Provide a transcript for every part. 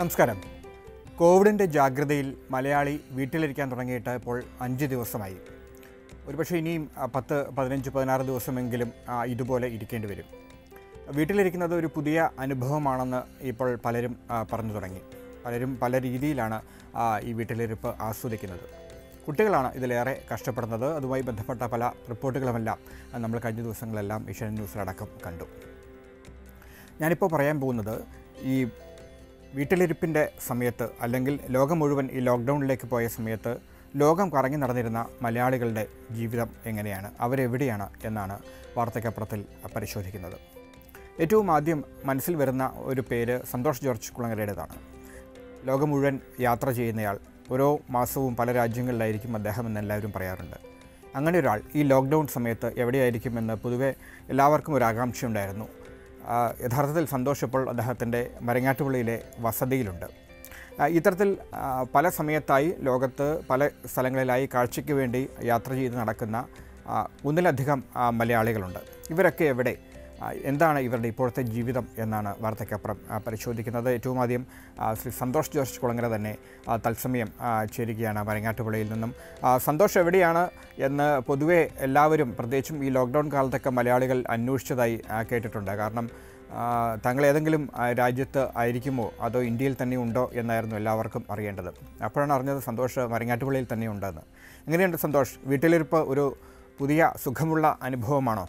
നമസ്കാരം കോവിഡിൻ്റെ ജാഗ്രതയിൽ മലയാളി വീട്ടിലിരിക്കാൻ തുടങ്ങിയിട്ട് ഇപ്പോൾ അഞ്ച് ദിവസമായി ഒരുപക്ഷെ ഇനിയും ആ, പത്ത് പതിനഞ്ച് പതിനാറ് ദിവസമെങ്കിലും ആ, ഇതുപോലെ ഇരിക്കേണ്ടി വരും വീട്ടിലിരിക്കുന്നത് ഒരു പുതിയ അനുഭവമാണെന്ന് ഇപ്പോൾ പലരും ആ, പറഞ്ഞു തുടങ്ങി പലരും പല രീതിയിലാണ് ആ, ഈ വീട്ടിലിരിപ്പ് ആസ്വദിക്കുന്നത് കുട്ടികളാണ് ഇതിലേറെ കഷ്ടപ്പെടുന്നത് അതുമായി ബന്ധപ്പെട്ട പല റിപ്പോർട്ടുകളുമെല്ലാം ആ, നമ്മൾ കഴിഞ്ഞ ദിവസങ്ങളെല്ലാം ഏഷ്യൻ ന്യൂസിലടക്കം കണ്ടു ഞാനിപ്പോൾ പറയാൻ പോകുന്നത് ഈ വീട്ടിലിരിപ്പിൻ്റെ സമയത്ത് അല്ലെങ്കിൽ ലോകം മുഴുവൻ ഈ ലോക്ക്ഡൗണിലേക്ക് പോയ സമയത്ത് ലോകം കറങ്ങി നടന്നിരുന്ന മലയാളികളുടെ ജീവിതം എങ്ങനെയാണ് അവരെവിടെയാണ് എന്നാണ് വാർത്തയ്ക്കപ്പുറത്തിൽ പരിശോധിക്കുന്നത് ഏറ്റവും ആദ്യം മനസ്സിൽ വരുന്ന ഒരു പേര് സന്തോഷ് ജോർജ് കുളങ്ങരയുടേതാണ് ലോകം മുഴുവൻ യാത്ര ചെയ്യുന്നയാൾ ഓരോ മാസവും പല രാജ്യങ്ങളിലായിരിക്കും അദ്ദേഹം എന്ന് എല്ലാവരും പറയാറുണ്ട് അങ്ങനെ ഒരാൾ ഈ ലോക്ക്ഡൗൺ സമയത്ത് എവിടെയായിരിക്കുമെന്ന് പൊതുവെ എല്ലാവർക്കും ഒരു ആകാംക്ഷയുണ്ടായിരുന്നു ആ, യഥാർത്ഥത്തിൽ സന്തോഷ് ഇപ്പോൾ അദ്ദേഹത്തിൻ്റെ മരങ്ങാട്ടുപള്ളിയിലെ വസതിയിലുണ്ട് ആ, ഇത്തരത്തിൽ ആ, പല സമയത്തായി ലോകത്ത് പല സ്ഥലങ്ങളിലായി കാഴ്ചയ്ക്ക് വേണ്ടി യാത്ര ചെയ്ത് നടക്കുന്ന ആ, ഒന്നിലധികം ആ, മലയാളികളുണ്ട് ഇവരൊക്കെ എവിടെ ആ, എന്താണ് ഇവരുടെ ഇപ്പോഴത്തെ ജീവിതം എന്നാണ് വാർത്തയ്ക്കപ്പുറം ആ, പരിശോധിക്കുന്നത് ഏറ്റവും ആദ്യം ആ, ശ്രീ സന്തോഷ് ജോർജ് കുളങ്ങര തന്നെ ആ, തത്സമയം ആ, ചേരുകയാണ് മരങ്ങാട്ടുപുഴയിൽ നിന്നും ആ, സന്തോഷ് എവിടെയാണ് എന്ന് പൊതുവെ എല്ലാവരും പ്രത്യേകിച്ചും ഈ ലോക്ക്ഡൗൺ കാലത്തൊക്കെ മലയാളികൾ അന്വേഷിച്ചതായി ആ, കേട്ടിട്ടുണ്ട് കാരണം ആ, താങ്കൾ ഏതെങ്കിലും ആ, രാജ്യത്ത് ആയിരിക്കുമോ അതോ ഇന്ത്യയിൽ തന്നെ ഉണ്ടോ എന്നായിരുന്നു എല്ലാവർക്കും അറിയേണ്ടത് അപ്പോഴാണ് അറിഞ്ഞത് സന്തോഷ് മരങ്ങാട്ടുപുഴയിൽ തന്നെ ഉണ്ടെന്ന് എങ്ങനെയുണ്ട് സന്തോഷ് വീട്ടിലിരിപ്പ് ഒരു പുതിയ സുഖമുള്ള അനുഭവമാണോ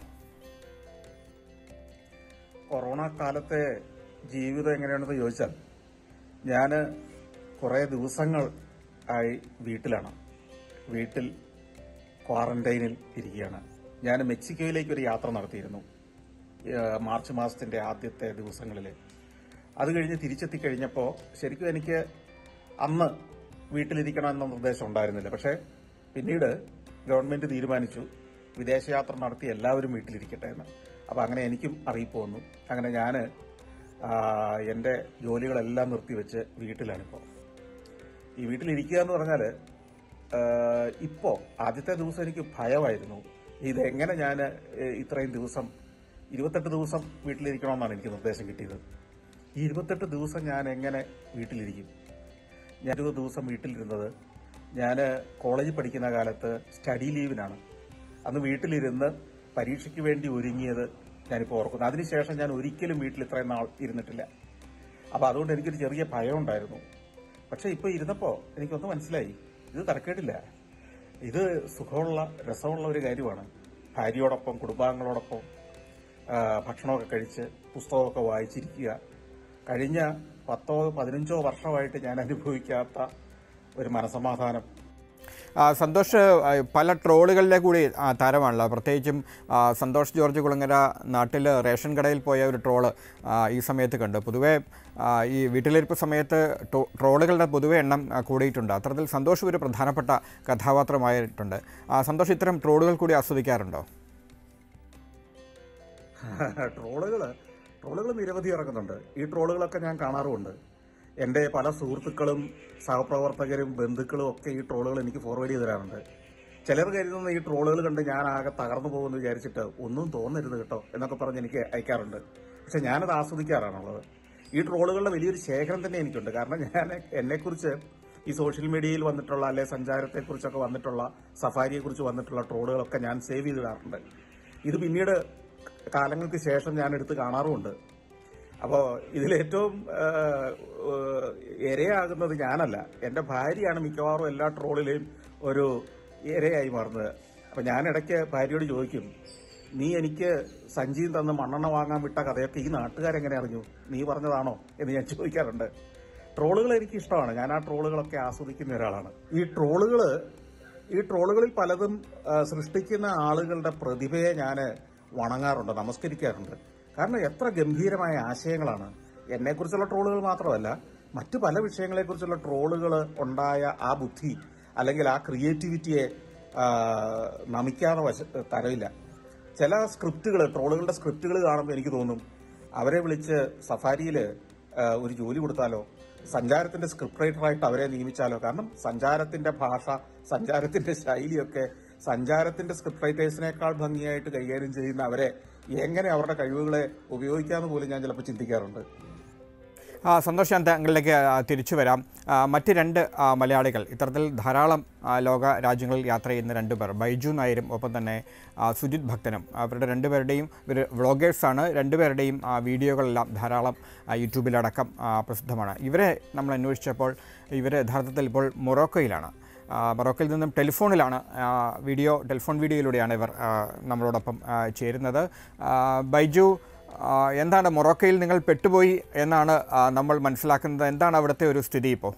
കൊറോണ കാലത്തെ ജീവിതം എങ്ങനെയാണെന്ന് ചോദിച്ചാൽ ഞാൻ കുറേ ദിവസങ്ങൾ ആയി വീട്ടിലാണ് വീട്ടിൽ ക്വാറന്റൈനിൽ ഇരിക്കുകയാണ് ഞാൻ മെക്സിക്കോയിലേക്ക് ഒരു യാത്ര നടത്തിയിരുന്നു ഏഹ് മാർച്ച് മാസത്തിന്റെ ആദ്യത്തെ ദിവസങ്ങളിൽ അത് കഴിഞ്ഞ് തിരിച്ചെത്തി കഴിഞ്ഞപ്പോൾ ശരിക്കും എനിക്ക് അന്ന് വീട്ടിലിരിക്കണം എന്ന നിർദ്ദേശം ഉണ്ടായിരുന്നില്ല പക്ഷേ പിന്നീട് ഗവൺമെന്റ് തീരുമാനിച്ചു വിദേശയാത്ര നടത്തി എല്ലാവരും വീട്ടിലിരിക്കട്ടെ എന്ന് അപ്പൊ അങ്ങനെ എനിക്കും അറിയിപ്പ് വന്നു അങ്ങനെ ഞാൻ എൻ്റെ ജോലികളെല്ലാം നിർത്തിവെച്ച് വീട്ടിലാണിപ്പോൾ ഈ വീട്ടിലിരിക്കുക എന്ന് പറഞ്ഞാൽ ഇപ്പോൾ ആദ്യത്തെ ദിവസം എനിക്ക് ഭയമായിരുന്നു ഇതെങ്ങനെ ഞാൻ ഇത്രയും ദിവസം ഇരുപത്തെട്ട് ദിവസം വീട്ടിലിരിക്കണമെന്നാണ് എനിക്ക് നിർദ്ദേശം കിട്ടിയത് ഈ ഇരുപത്തെട്ട് ദിവസം ഞാൻ എങ്ങനെ വീട്ടിലിരിക്കും ഞാൻ ഇരുപത് ദിവസം വീട്ടിലിരുന്നത് ഞാൻ കോളേജിൽ പഠിക്കുന്ന കാലത്ത് സ്റ്റഡി ലീവിനാണ് അന്ന് വീട്ടിലിരുന്ന് പരീക്ഷയ്ക്ക് വേണ്ടി ഒരുങ്ങിയത് ഞാനിപ്പോൾ ഓർക്കുന്നു അതിനുശേഷം ഞാൻ ഒരിക്കലും വീട്ടിൽ ഇത്രയും നാൾ ഇരുന്നിട്ടില്ല അപ്പോൾ അതുകൊണ്ട് എനിക്കൊരു ചെറിയ ഭയം ഉണ്ടായിരുന്നു പക്ഷെ ഇപ്പോൾ ഇരുന്നപ്പോൾ എനിക്കൊന്ന് മനസ്സിലായി ഇത് തരക്കേടില്ല ഇത് സുഖമുള്ള രസമുള്ള ഒരു കാര്യമാണ് ഭാര്യയോടൊപ്പം കുടുംബാംഗങ്ങളോടൊപ്പം ആ, ഭക്ഷണമൊക്കെ കഴിച്ച് പുസ്തകമൊക്കെ വായിച്ചിരിക്കുക കഴിഞ്ഞ പത്തോ പതിനഞ്ചോ വർഷമായിട്ട് ഞാൻ അനുഭവിക്കാത്ത ഒരു മനസമാധാനം ആ, സന്തോഷ് ആ, പല ട്രോളുകളിലെ കൂടി ആ, താരമാണല്ലോ പ്രത്യേകിച്ചും ആ, സന്തോഷ് ജോർജ് കുളങ്ങര നാട്ടിൽ റേഷൻ കടയിൽ പോയ ഒരു ട്രോള് ആ, ഈ സമയത്ത് കണ്ടു പൊതുവേ ആ, ഈ വീട്ടിലിരിപ്പ് സമയത്ത് ടോ- ട്രോളുകളുടെ പൊതുവെ എണ്ണം ആ, കൂടിയിട്ടുണ്ട് അത്തരത്തിൽ സന്തോഷ് ഒരു പ്രധാനപ്പെട്ട കഥാപാത്രമായിട്ടുണ്ട് ആ, സന്തോഷ് ഇത്തരം ട്രോളുകൾ കൂടി ആസ്വദിക്കാറുണ്ടോ ട്രോളുകൾ ട്രോളുകൾ നിരവധി ഇറങ്ങുന്നുണ്ട് ഈ ട്രോളുകളൊക്കെ ഞാൻ കാണാറുമുണ്ട് എൻ്റെ പല സുഹൃത്തുക്കളും സഹപ്രവർത്തകരും ബന്ധുക്കളും ഒക്കെ ഈ ട്രോളുകൾ എനിക്ക് ഫോർവേഡ് ചെയ്ത് തരാറുണ്ട് ചിലർ കരുതുന്ന ഈ ട്രോളുകൾ കണ്ട് ഞാൻ ആകെ തകർന്നു പോകുമെന്ന് വിചാരിച്ചിട്ട് ഒന്നും തോന്നരുത് കേട്ടോ എന്നൊക്കെ പറഞ്ഞ് എനിക്ക് അയക്കാറുണ്ട് പക്ഷെ ഞാനത് ആസ്വദിക്കാറാണുള്ളത് ഈ ട്രോളുകളുടെ വലിയൊരു ശേഖരം തന്നെ എനിക്കുണ്ട് കാരണം ഞാൻ എന്നെക്കുറിച്ച് ഈ സോഷ്യൽ മീഡിയയിൽ വന്നിട്ടുള്ള അല്ലെ സഞ്ചാരത്തെക്കുറിച്ചൊക്കെ വന്നിട്ടുള്ള സഫാരിയെക്കുറിച്ച് വന്നിട്ടുള്ള ട്രോളുകളൊക്കെ ഞാൻ സേവ് ചെയ്തിടാറുണ്ട് ഇത് പിന്നീട് കാലങ്ങൾക്ക് ശേഷം ഞാൻ എടുത്ത് കാണാറുമുണ്ട് അപ്പോൾ ഇതിലേറ്റവും ഏഹ്, ഏഹ്, ഇരയാകുന്നത് ഞാനല്ല എൻ്റെ ഭാര്യയാണ് മിക്കവാറും എല്ലാ ട്രോളിലെയും ഒരു ഇരയായി മാറുന്നത് അപ്പം ഞാൻ ഇടയ്ക്ക് ഭാര്യയോട് ചോദിക്കും നീ എനിക്ക് സഞ്ചിയും തന്ന് മണ്ണെണ്ണ വാങ്ങാൻ വിട്ട കഥയൊക്കെ ഈ നാട്ടുകാരെങ്ങനെ അറിഞ്ഞു നീ പറഞ്ഞതാണോ എന്ന് ഞാൻ ചോദിക്കാറുണ്ട് ട്രോളുകൾ എനിക്ക് ഇഷ്ടമാണ് ഞാൻ ആ ട്രോളുകളൊക്കെ ആസ്വദിക്കുന്ന ഒരാളാണ് ഈ ട്രോളുകൾ ഈ ട്രോളുകളിൽ പലതും ആ, സൃഷ്ടിക്കുന്ന ആളുകളുടെ പ്രതിഭയെ ഞാൻ വണങ്ങാറുണ്ട് നമസ്കരിക്കാറുണ്ട് കാരണം എത്ര ഗംഭീരമായ ആശയങ്ങളാണ് എന്നെക്കുറിച്ചുള്ള ട്രോളുകൾ മാത്രമല്ല മറ്റു പല വിഷയങ്ങളെക്കുറിച്ചുള്ള ട്രോളുകൾ ഉണ്ടായ ആ ബുദ്ധി അല്ലെങ്കിൽ ആ ക്രിയേറ്റിവിറ്റിയെ ആ, നമിക്കാതെ വശ തരവില്ല ചില സ്ക്രിപ്റ്റുകൾ ട്രോളുകളുടെ സ്ക്രിപ്റ്റുകൾ കാണുമ്പോൾ എനിക്ക് തോന്നും അവരെ വിളിച്ച് സഫാരിയിൽ ഒരു ജോലി കൊടുത്താലോ സഞ്ചാരത്തിന്റെ സ്ക്രിപ്റ്റ് റൈറ്ററായിട്ട് അവരെ നിയമിച്ചാലോ കാരണം സഞ്ചാരത്തിന്റെ ഭാഷ സഞ്ചാരത്തിന്റെ ശൈലിയൊക്കെ സഞ്ചാരത്തിന്റെ സ്ക്രിപ്റ്റ് റൈറ്റേഴ്സിനേക്കാൾ ഭംഗിയായിട്ട് കൈകാര്യം ചെയ്യുന്ന അവരെ എങ്ങനെ അവരുടെ കഴിവുകളെ ഉപയോഗിക്കാമെന്ന് പോലും ഞാൻ ചിലപ്പോൾ ചിന്തിക്കാറുണ്ട് ആ, സന്തോഷ് ഞാൻ താങ്കളിലേക്ക് ആ, തിരിച്ചു വരാം ആ, മറ്റ് രണ്ട് ആ, മലയാളികൾ ഇത്തരത്തിൽ ധാരാളം ആ, ലോക രാജ്യങ്ങളിൽ യാത്ര ചെയ്യുന്ന രണ്ട് പേർ ബൈജു നായരും ഒപ്പം തന്നെ ആ, സുജിത് ഭക്തനും അവരുടെ രണ്ടുപേരുടെയും ഇവർ വ്ളോഗേഴ്സാണ് രണ്ടുപേരുടെയും ആ, വീഡിയോകളെല്ലാം ധാരാളം ആ, യൂട്യൂബിലടക്കം ആ, പ്രസിദ്ധമാണ് ഇവരെ നമ്മൾ അന്വേഷിച്ചപ്പോൾ ഇവർ യഥാർത്ഥത്തിൽ ഇപ്പോൾ മൊറോക്കോയിലാണ് ആ, മൊറോക്കോയിൽ നിന്നും ടെലിഫോണിലാണ് ആ, വീഡിയോ ടെലിഫോൺ വീഡിയോയിലൂടെയാണ് ഇവർ ആ, നമ്മളോടൊപ്പം ആ, ചേരുന്നത് ആ, ബൈജു ആ, എന്താണ് മൊറോക്കയിൽ നിങ്ങൾ പെട്ടുപോയി എന്നാണ് ആ, നമ്മൾ മനസ്സിലാക്കുന്നത് എന്താണ് അവിടുത്തെ ഒരു സ്ഥിതി ഇപ്പോൾ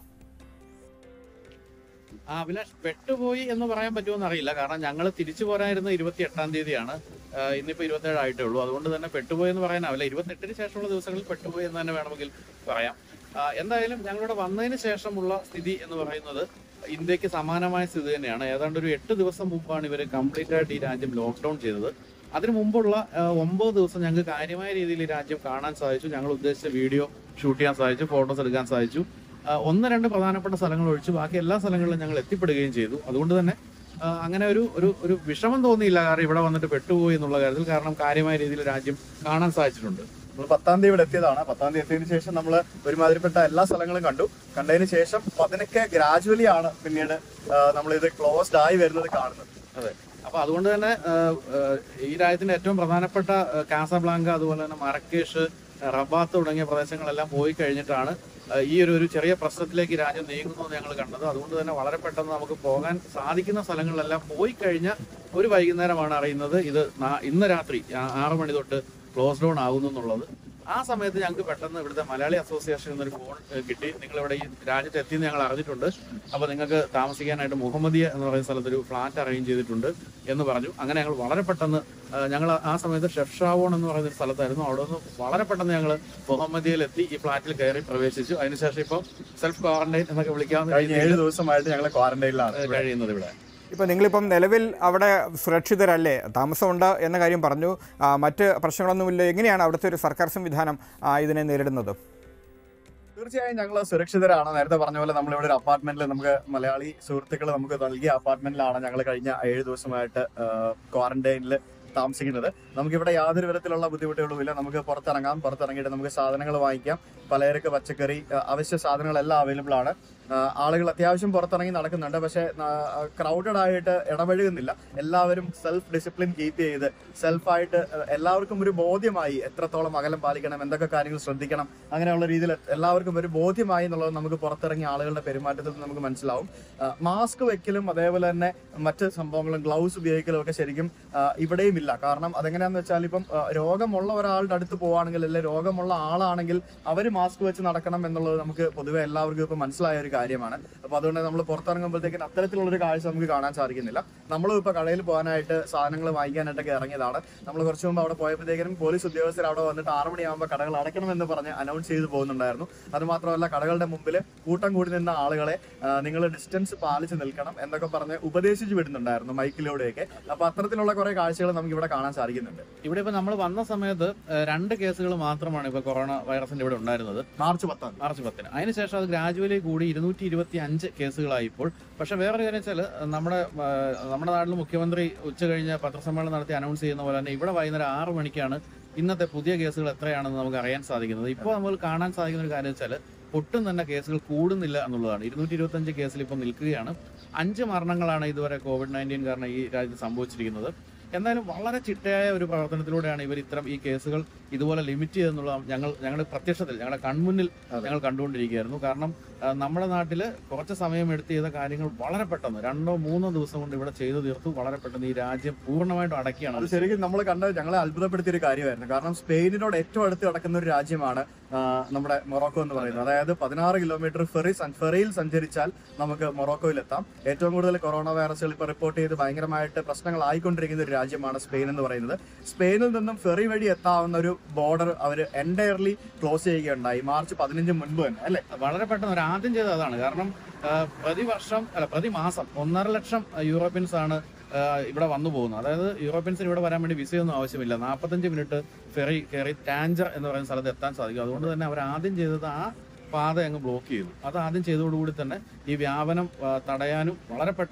ആ അഭിലാഷ് പെട്ടുപോയി എന്ന് പറയാൻ പറ്റുമെന്ന് അറിയില്ല കാരണം ഞങ്ങൾ തിരിച്ചു പോരായിരുന്ന ഇരുപത്തി എട്ടാം തീയതിയാണ് ആ, ഇന്നിപ്പോ ഇരുപത്തേഴ് ആയിട്ടേ ഉള്ളൂ അതുകൊണ്ട് തന്നെ പെട്ടുപോയി എന്ന് പറയാനാവില്ല ഇരുപത്തെട്ടിന് ശേഷമുള്ള ദിവസങ്ങളിൽ പെട്ടുപോയി എന്ന് തന്നെ വേണമെങ്കിൽ പറയാം ആ, എന്തായാലും ഞങ്ങളുടെ വന്നതിന് ശേഷമുള്ള സ്ഥിതി എന്ന് പറയുന്നത് ഇന്ത്യക്ക് സമാനമായ സ്ഥിതി തന്നെയാണ് ഏതാണ്ട് ഒരു എട്ട് ദിവസം മുമ്പാണ് ഇവർ കംപ്ലീറ്റ് ആയിട്ട് ഈ രാജ്യം ലോക്ക്ഡൌൺ ചെയ്തത് അതിനു മുമ്പുള്ള ആ, ഒമ്പത് ദിവസം ഞങ്ങൾക്ക് കാര്യമായ രീതിയിൽ ഈ രാജ്യം കാണാൻ സാധിച്ചു ഞങ്ങൾ ഉദ്ദേശിച്ച വീഡിയോ ഷൂട്ട് ചെയ്യാൻ സാധിച്ചു ഫോട്ടോസ് എടുക്കാൻ സാധിച്ചു ആ, ഒന്ന് രണ്ട് പ്രധാനപ്പെട്ട സ്ഥലങ്ങൾ ഒഴിച്ച് ബാക്കി എല്ലാ സ്ഥലങ്ങളിലും ഞങ്ങൾ എത്തിപ്പെടുകയും ചെയ്തു അതുകൊണ്ട് തന്നെ ആ, അങ്ങനെ ഒരു ഒരു ഒരു വിഷമം തോന്നിയില്ല കാരണം ഇവിടെ വന്നിട്ട് പെട്ടുപോയി എന്നുള്ള കാര്യത്തിൽ കാരണം കാര്യമായ രീതിയിൽ രാജ്യം കാണാൻ സാധിച്ചിട്ടുണ്ട് നമ്മൾ പത്താം തീയതി ഇവിടെ എത്തിയതാണ് പത്താം തീയതി എത്തിയതിനു ശേഷം നമ്മൾ ഒരുമാതിരിപ്പെട്ട എല്ലാ സ്ഥലങ്ങളും കണ്ടു കണ്ടതിന് ശേഷം പതിനൊക്കെ ഗ്രാജുവലി ആണ് പിന്നീട് നമ്മൾ ഇത് ക്ലോസ്ഡ് ആയി വരുന്നത് കാണുന്നത് അതെ അപ്പൊ അതുകൊണ്ട് തന്നെ ആ, ആ, ഈ രാജ്യത്തിന്റെ ഏറ്റവും പ്രധാനപ്പെട്ട ആ, കാസബ്ലാങ്ക അതുപോലെ തന്നെ മറക്കേഷ് റബാത്ത് തുടങ്ങിയ പ്രദേശങ്ങളെല്ലാം പോയി കഴിഞ്ഞിട്ടാണ് ആ, ഈ ഒരു ഒരു ചെറിയ പ്രശ്നത്തിലേക്ക് ഈ രാജ്യം നീങ്ങുന്നു എന്ന് ഞങ്ങൾ കണ്ടത് അതുകൊണ്ട് തന്നെ വളരെ പെട്ടെന്ന് നമുക്ക് പോകാൻ സാധിക്കുന്ന സ്ഥലങ്ങളിലെല്ലാം പോയി കഴിഞ്ഞ ഒരു വൈകുന്നേരമാണ് അറിയുന്നത് ഇത് നാ- ഇന്ന് രാത്രി ആ- ആറ് മണി തൊട്ട് ക്ലോസ് ഡൗൺ ആകുന്നു എന്നുള്ളത് ആ സമയത്ത് ഞങ്ങൾക്ക് പെട്ടെന്ന് ഇവിടുത്തെ മലയാളി അസോസിയേഷനിൽ നിന്നൊരു ഫോൺ ഏഹ്, കിട്ടി നിങ്ങൾ ഇവിടെ ഈ രാജ്യത്ത് എത്തിയെന്ന് ഞങ്ങൾ അറിഞ്ഞിട്ടുണ്ട് അപ്പോൾ നിങ്ങൾക്ക് താമസിക്കാനായിട്ട് മുഹമ്മദിയ എന്ന് പറയുന്ന സ്ഥലത്ത് ഒരു ഫ്ലാറ്റ് അറേഞ്ച് ചെയ്തിട്ടുണ്ട് എന്ന് പറഞ്ഞു അങ്ങനെ ഞങ്ങൾ വളരെ പെട്ടെന്ന് ഏഹ്, ഞങ്ങൾ ആ സമയത്ത് ഷെഫ് ഷാവോൺ എന്ന് പറയുന്ന ഒരു സ്ഥലത്തായിരുന്നു അവിടെ നിന്ന് വളരെ പെട്ടെന്ന് ഞങ്ങൾ മുഹമ്മദിയയിലെത്തി ഈ ഫ്ലാറ്റിൽ കയറി പ്രവേശിച്ചു അതിനുശേഷം ഇപ്പോൾ സെൽഫ് ക്വാറന്റൈൻ എന്നൊക്കെ വിളിക്കാവുന്ന കഴിഞ്ഞ ഏഴ് ദിവസമായിട്ട് ഞങ്ങൾ ക്വാറന്റൈനിലാണ് രീതിയിൽ കഴിയുന്നത് ഇവിടെ ഇപ്പോൾ നിങ്ങളിപ്പം നിലവിൽ അവിടെ സുരക്ഷിതരല്ലേ താമസമുണ്ട് എന്ന കാര്യം പറഞ്ഞു ആ, മറ്റ് പ്രശ്നങ്ങളൊന്നുമില്ല എങ്ങനെയാണ് അവിടുത്തെ ഒരു സർക്കാർ സംവിധാനം ആ, ഇതിനെ നേരിടുന്നത് തീർച്ചയായും ഞങ്ങൾ സുരക്ഷിതരാണ് നേരത്തെ പറഞ്ഞ പോലെ നമ്മൾ ഇവിടെ ഒരു അപ്പാർട്ട്മെന്റിൽ നമുക്ക് മലയാളി സുഹൃത്തുക്കൾ നമുക്ക് നൽകിയ അപ്പാർട്ട്മെന്റിലാണ് ഞങ്ങൾ കഴിഞ്ഞ ഏഴ് ദിവസമായിട്ട് ക്വാറന്റൈനിൽ താമസിക്കുന്നത് നമുക്കിവിടെ യാതൊരു വിധത്തിലുള്ള ബുദ്ധിമുട്ടുകളുമില്ല നമുക്ക് പുറത്തിറങ്ങാം പുറത്തിറങ്ങിയിട്ട് നമുക്ക് സാധനങ്ങൾ വാങ്ങിക്കാം പലചരക്ക് പച്ചക്കറി ആ, അവശ്യ സാധനങ്ങളെല്ലാം അവൈലബിൾ ആണ് ആ, ആളുകൾ അത്യാവശ്യം പുറത്തിറങ്ങി നടക്കുന്നുണ്ട് പക്ഷേ ക്രൗഡഡ് ആയിട്ട് ഇടപഴകുന്നില്ല എല്ലാവരും സെൽഫ് ഡിസിപ്ലിൻ കീപ്പ് ചെയ്ത് സെൽഫായിട്ട് എല്ലാവർക്കും ഒരു ബോധ്യമായി എത്രത്തോളം അകലം പാലിക്കണം എന്തൊക്കെ കാര്യങ്ങൾ ശ്രദ്ധിക്കണം അങ്ങനെയുള്ള രീതിയിൽ എല്ലാവർക്കും ഒരു ബോധ്യമായി എന്നുള്ളത് നമുക്ക് പുറത്തിറങ്ങിയ ആളുകളുടെ പെരുമാറ്റത്തിൽ നിന്ന് നമുക്ക് മനസ്സിലാവും മാസ്ക് വെക്കലും അതേപോലെ തന്നെ മറ്റ് സംഭവങ്ങളും ഗ്ലൗസ് ഉപയോഗിക്കലും ഒക്കെ ശരിക്കും ആ, ഇവിടെയും ഇല്ല കാരണം അതെങ്ങനെയാന്ന് വെച്ചാൽ ഇപ്പം ആ, രോഗമുള്ള ഒരാളുടെ അടുത്ത് പോവാണെങ്കിൽ അല്ലെങ്കിൽ രോഗമുള്ള ആളാണെങ്കിൽ അവർ മാസ്ക് വെച്ച് നടക്കണം എന്നുള്ളത് നമുക്ക് പൊതുവെ എല്ലാവർക്കും ഇപ്പം മനസ്സിലായ ഒരു കാര്യമാണ് അപ്പൊ അതുകൊണ്ട് നമ്മൾ പുറത്തിറങ്ങുമ്പോഴത്തേക്കും അത്തരത്തിലുള്ള ഒരു കാഴ്ച നമുക്ക് കാണാൻ സാധിക്കുന്നില്ല നമ്മളും ഇപ്പൊ കടയിൽ പോകാനായിട്ട് സാധനങ്ങൾ വാങ്ങിക്കാനായിട്ടൊക്കെ ഇറങ്ങിയതാണ് നമ്മൾ കുറച്ച് മുമ്പ് അവിടെ പോയപ്പോഴത്തേക്കും പോലീസ് ഉദ്യോഗസ്ഥർ അവിടെ വന്നിട്ട് ആറ് മണിയാകുമ്പോൾ കടകൾ അടയ്ക്കണമെന്ന് പറഞ്ഞ് അനൗൺസ് ചെയ്ത് പോകുന്നുണ്ടായിരുന്നു അത് മാത്രമല്ല കടകളുടെ മുമ്പിൽ കൂട്ടം കൂടി നിന്ന ആളുകളെ നിങ്ങൾ ഡിസ്റ്റൻസ് പാലിച്ച് നിൽക്കണം എന്നൊക്കെ പറഞ്ഞ് ഉപദേശിച്ച് വിടുന്നുണ്ടായിരുന്നു മൈക്കിലൂടെയൊക്കെ അപ്പൊ അത്തരത്തിലുള്ള കുറെ കാഴ്ചകൾ നമുക്ക് ഇവിടെ കാണാൻ സാധിക്കുന്നുണ്ട് ഇവിടെ ഇപ്പൊ നമ്മൾ വന്ന സമയത്ത് ഏഹ്, രണ്ട് കേസുകൾ മാത്രമാണ് ഇപ്പൊ കൊറോണ വൈറസിന്റെ ഇവിടെ ഉണ്ടായിരുന്നത് മാർച്ച് പത്താം തീയതി മാർച്ച് പത്തിന് അതിനുശേഷം അത് ഗ്രാജുവലി കൂടി ഇരുന്നൂറ്റി ഇരുപത്തി അഞ്ച് കേസുകളായി ഇപ്പോൾ പക്ഷെ വേറൊരു കാര്യം വെച്ചാൽ നമ്മുടെ ആ, നമ്മുടെ നാട്ടിൽ മുഖ്യമന്ത്രി ഉച്ച കഴിഞ്ഞ് പത്രസമ്മേളനം നടത്തി അനൗൺസ് ചെയ്യുന്ന പോലെ തന്നെ ഇവിടെ വൈകുന്നേരം ആറ് മണിക്കാണ് ഇന്നത്തെ പുതിയ കേസുകൾ എത്രയാണെന്ന് നമുക്ക് അറിയാൻ സാധിക്കുന്നത് ഇപ്പോൾ നമ്മൾ കാണാൻ സാധിക്കുന്ന ഒരു കാര്യം വെച്ചാൽ ഒട്ടും തന്നെ കേസുകൾ കൂടുന്നില്ല എന്നുള്ളതാണ് ഇരുന്നൂറ്റി ഇരുപത്തഞ്ച് കേസിൽ ഇപ്പോൾ നിൽക്കുകയാണ് അഞ്ച് മരണങ്ങളാണ് ഇതുവരെ കോവിഡ് നയൻറ്റീൻ കാരണം ഈ രാജ്യത്ത് സംഭവിച്ചിരിക്കുന്നത് എന്തായാലും വളരെ ചിട്ടയായ ഒരു പ്രവർത്തനത്തിലൂടെയാണ് ഇവർ ഇത്തരം ഈ കേസുകൾ ഇതുപോലെ ലിമിറ്റ് ചെയ്തെന്നുള്ള ഞങ്ങൾ ഞങ്ങളുടെ പ്രത്യക്ഷത്തിൽ ഞങ്ങളുടെ കൺമുന്നിൽ അതെ. ഞങ്ങൾ കണ്ടുകൊണ്ടിരിക്കുകയായിരുന്നു കാരണം ആ, നമ്മുടെ നാട്ടിൽ കുറച്ച് സമയം എടുത്ത് ചെയ്ത കാര്യങ്ങൾ വളരെ പെട്ടെന്ന് രണ്ടോ മൂന്നോ ദിവസം കൊണ്ട് ഇവിടെ ചെയ്തു തീർത്തു വളരെ പെട്ടെന്ന് ഈ രാജ്യം പൂർണ്ണമായിട്ടും അടക്കിയാണ് അത് ശരിക്കും നമ്മൾ കണ്ട ഞങ്ങളെ അത്ഭുതപ്പെടുത്തിയ ഒരു കാര്യമായിരുന്നു കാരണം സ്പെയിനിനോട് ഏറ്റവും അടുത്ത് കിടക്കുന്ന ഒരു രാജ്യമാണ് ആ, നമ്മുടെ മൊറോക്കോ എന്ന് പറയുന്നത് അതായത് പതിനാറ് കിലോമീറ്റർ ഫെറി സഞ്ച- ഫെറിയിൽ സഞ്ചരിച്ചാൽ നമുക്ക് മൊറോക്കോയിൽ എത്താം ഏറ്റവും കൂടുതൽ കൊറോണ വൈറസുകൾ ഇപ്പോൾ റിപ്പോർട്ട് ചെയ്ത് ഭയങ്കരമായിട്ട് പ്രശ്നങ്ങളായിക്കൊണ്ടിരിക്കുന്ന ഒരു രാജ്യമാണ് സ്പെയിൻ എന്ന് പറയുന്നത് സ്പെയിനിൽ നിന്നും ഫെറി വഴി എത്താവുന്ന ഒരു ബോർഡർ അവർ എൻറ്റയർലി ക്ലോസ് ചെയ്യുകയുണ്ടായി മാർച്ച് പതിനഞ്ച് മുൻപ് തന്നെ അല്ലെ വളരെ പെട്ടെന്ന് ഒരു ആദ്യം ചെയ്തത് അതാണ് കാരണം ആ, പ്രതിവർഷം അല്ല പ്രതിമാസം ഒന്നര ലക്ഷം യൂറോപ്യൻസ് ആണ് ആ, ഇവിടെ വന്നു പോകുന്നത് അതായത് യൂറോപ്യൻസിന് ഇവിടെ വരാൻ വേണ്ടി വിസയൊന്നും ആവശ്യമില്ല നാൽപ്പത്തഞ്ച് മിനിറ്റ് ഫെറി കയറി ടാഞ്ചർ എന്ന് പറയുന്ന സ്ഥലത്ത് എത്താൻ സാധിക്കും അതുകൊണ്ട് തന്നെ അവർ ആദ്യം ചെയ്തത് ആ പാത അങ്ങ് ബ്ലോക്ക് ചെയ്തു അത് ആദ്യം ചെയ്തതോടുകൂടി തന്നെ ഈ വ്യാപനം ആ, തടയാനും വളരെ പെട്ടെന്ന്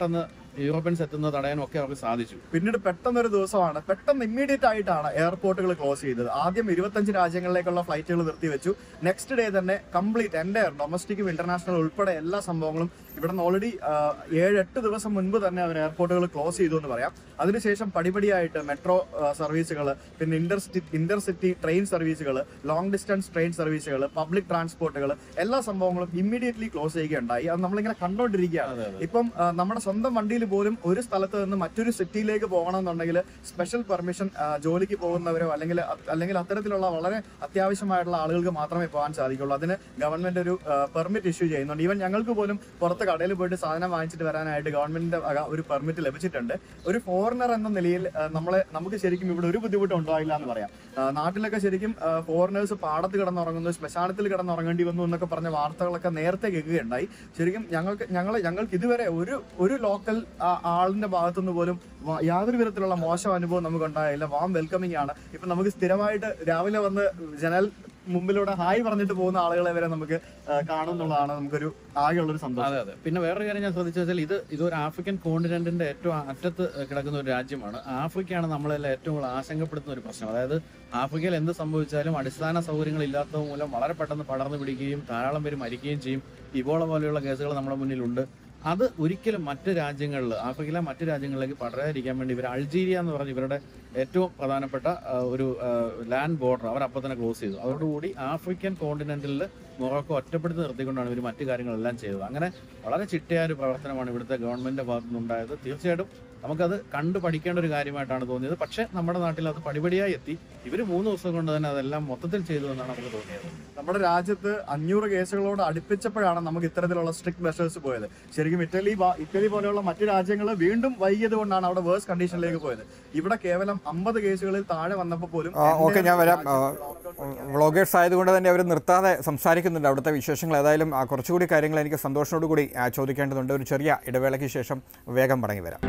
യൂറോപ്യൻസ് എത്തുന്നത് തടയാനും ഒക്കെ അവർക്ക് സാധിച്ചു പിന്നീട് പെട്ടെന്നൊരു ദിവസമാണ് പെട്ടെന്ന് ഇമ്മീഡിയറ്റ് ആയിട്ടാണ് എയർപോർട്ടുകൾ ക്ലോസ് ചെയ്തത് ആദ്യം ഇരുപത്തഞ്ച് രാജ്യങ്ങളിലേക്കുള്ള ഫ്ലൈറ്റുകൾ നിർത്തിവെച്ചു നെക്സ്റ്റ് ഡേ തന്നെ കംപ്ലീറ്റ് എൻ്റെ ഡൊമസ്റ്റിക്കും ഇന്റർനാഷണൽ ഉൾപ്പെടെ എല്ലാ സംഭവങ്ങളും ഇവിടെ നിന്ന് ഓൾറെഡി ഏഴ് എട്ട് ദിവസം മുൻപ് തന്നെ അവർ എയർപോർട്ടുകൾ ക്ലോസ് ചെയ്തു എന്ന് പറയാം അതിനുശേഷം പടിപടിയായിട്ട് മെട്രോ സർവീസുകൾ പിന്നെ ഇന്റർസിറ്റി ഇന്റർസിറ്റി ട്രെയിൻ സർവീസുകൾ ലോങ് ഡിസ്റ്റൻസ് ട്രെയിൻ സർവീസുകൾ പബ്ലിക് ട്രാൻസ്പോർട്ടുകൾ എല്ലാ സംഭവങ്ങളും ഇമ്മീഡിയറ്റ്ലി ക്ലോസ് ചെയ്യുകയുണ്ടായി അത് നമ്മളിങ്ങനെ കണ്ടുകൊണ്ടിരിക്കുകയാണ് ഇപ്പം ആ, നമ്മുടെ സ്വന്തം വണ്ടിയിൽ പോലും ഒരു സ്ഥലത്ത് നിന്ന് മറ്റൊരു സിറ്റിയിലേക്ക് പോകണമെന്നുണ്ടെങ്കിൽ സ്പെഷ്യൽ പെർമിഷൻ ജോലിക്ക് പോകുന്നവരോ അല്ലെങ്കിൽ അ- അല്ലെങ്കിൽ അത്തരത്തിലുള്ള വളരെ അത്യാവശ്യമായിട്ടുള്ള ആളുകൾക്ക് മാത്രമേ പോകാൻ സാധിക്കുള്ളൂ അതിന് ഗവൺമെന്റ് ഒരു പെർമിറ്റ് ഇഷ്യൂ ചെയ്യുന്നുണ്ട് ഈവൻ ഞങ്ങൾക്ക് പോലും പുറത്ത് കടയിൽ പോയിട്ട് സാധനം വാങ്ങിച്ചിട്ട് വരാനായിട്ട് ഗവൺമെന്റിന്റെ വക ഒരു പെർമിറ്റ് ലഭിച്ചിട്ടുണ്ട് ഒരു ഫോറിനർ എന്ന നിലയിൽ ആ, നമ്മളെ നമുക്ക് ശരിക്കും ഇവിടെ ഒരു ബുദ്ധിമുട്ടും ഉണ്ടായില്ല എന്ന് പറയാം ആ, നാട്ടിലൊക്കെ ശരിക്കും ഫോറിനേഴ്സ് പാടത്ത് കിടന്നുറങ്ങുന്നു ശ്മശാനത്തിൽ കിടന്നുറങ്ങേണ്ടി വന്നു എന്നൊക്കെ പറഞ്ഞ വാർത്തകളൊക്കെ നേരത്തെ കേൾക്കുകയുണ്ടായി ശരിക്കും ഞങ്ങൾക്ക് ഞങ്ങൾ ഞങ്ങൾക്ക് ഇതുവരെ ഒരു ഒരു ലോക്കൽ ആളിന്റെ ഭാഗത്തുനിന്ന് പോലും വ- യാതൊരു വിധത്തിലുള്ള മോശം അനുഭവം നമുക്ക് ഉണ്ടായില്ല വാം വെൽക്കമിംഗ് ആണ് ഇപ്പൊ നമുക്ക് സ്ഥിരമായിട്ട് രാവിലെ വന്ന് ജനൽ മുമ്പിലൂടെ ഹായ് പറഞ്ഞിട്ട് പോകുന്ന ആളുകളെ വരെ നമുക്ക് ആ, കാണുന്നുള്ളതാണ് നമുക്കൊരു ആകെയുള്ളൊരു സന്തോഷം അതെ അതെ പിന്നെ വേറൊരു കാര്യം ഞാൻ ശ്രദ്ധിച്ചു വെച്ചാൽ ഇത് ഇതൊരു ആഫ്രിക്കൻ കോണ്ടിനെന്റിന്റെ ഏറ്റവും അറ്റത്ത് കിടക്കുന്ന ഒരു രാജ്യമാണ് ആഫ്രിക്കയാണ് നമ്മളെല്ലാം ഏറ്റവും കൂടുതൽ ആശങ്കപ്പെടുത്തുന്ന ഒരു പ്രശ്നം അതായത് ആഫ്രിക്കയിൽ എന്ത് സംഭവിച്ചാലും അടിസ്ഥാന സൗകര്യങ്ങൾ ഇല്ലാത്തത് മൂലം വളരെ പെട്ടെന്ന് പടർന്നു പിടിക്കുകയും ധാരാളം പേര് മരിക്കുകയും ചെയ്യും ഇബോള പോലെയുള്ള കേസുകൾ നമ്മുടെ മുന്നിലുണ്ട് അത് ഒരിക്കലും മറ്റ് രാജ്യങ്ങളിൽ ആഫ്രിക്കയിലെ മറ്റ് രാജ്യങ്ങളിലേക്ക് പടരാതിരിക്കാൻ വേണ്ടി ഇവർ അൾജീരിയ എന്ന് പറഞ്ഞ് ഇവരുടെ ഏറ്റവും പ്രധാനപ്പെട്ട ആ, ഒരു ലാൻഡ് ബോർഡർ അവർ അപ്പോൾ തന്നെ ക്ലോസ് ചെയ്തു അതോടുകൂടി ആഫ്രിക്കൻ കോണ്ടിനെന്റിൽ മൊറോക്കോ ഒറ്റപ്പെടുത്തി നിർത്തിക്കൊണ്ടാണ് ഇവർ മറ്റു കാര്യങ്ങളെല്ലാം ചെയ്തത് അങ്ങനെ വളരെ ചിട്ടയായ ഒരു പ്രവർത്തനമാണ് ഇവിടുത്തെ ഗവൺമെന്റിന്റെ ഭാഗത്തു നിന്നുണ്ടായത് തീർച്ചയായിട്ടും നമുക്കത് കണ്ടു പഠിക്കേണ്ട ഒരു കാര്യമായിട്ടാണ് തോന്നിയത് പക്ഷേ നമ്മുടെ നാട്ടിൽ അത് പടിപടിയായി എത്തി ഇവർ മൂന്ന് ദിവസം കൊണ്ട് തന്നെ അതെല്ലാം മൊത്തത്തിൽ ചെയ്തു എന്നാണ് നമുക്ക് തോന്നിയത് നമ്മുടെ രാജ്യത്ത് അഞ്ഞൂറ് കേസുകളോട് അടുപ്പിച്ചപ്പോഴാണ് നമുക്ക് ഇത്തരത്തിലുള്ള സ്ട്രിക്ട് മെഷേഴ്സ് പോയത് ശരിക്കും ഇറ്റലി ബ- ഇറ്റലി പോലെയുള്ള മറ്റു രാജ്യങ്ങൾ വീണ്ടും വൈകിയത് കൊണ്ടാണ് അവിടെ വേഴ്സ് കണ്ടീഷനിലേക്ക് പോയത് ഇവിടെ കേവലം അമ്പത് കേസുകളിൽ താഴെ വന്നപ്പോൾ പോലും ആ, ഓക്കെ ഞാൻ വരാം ആ, രാജ്യത്ത് വ്ളോഗേഴ്സ് ആയതുകൊണ്ട് തന്നെ അവർ നിർത്താതെ സംസാരിക്കുന്നുണ്ട് അവിടുത്തെ വിശേഷങ്ങൾ ഏതായാലും ആ, കുറച്ചുകൂടി കാര്യങ്ങൾ എനിക്ക് സന്തോഷത്തോടു കൂടി ആ, ചോദിക്കേണ്ടതുണ്ട് ഒരു ചെറിയ ഇടവേളയ്ക്ക് ശേഷം വേഗം മടങ്ങി വരാം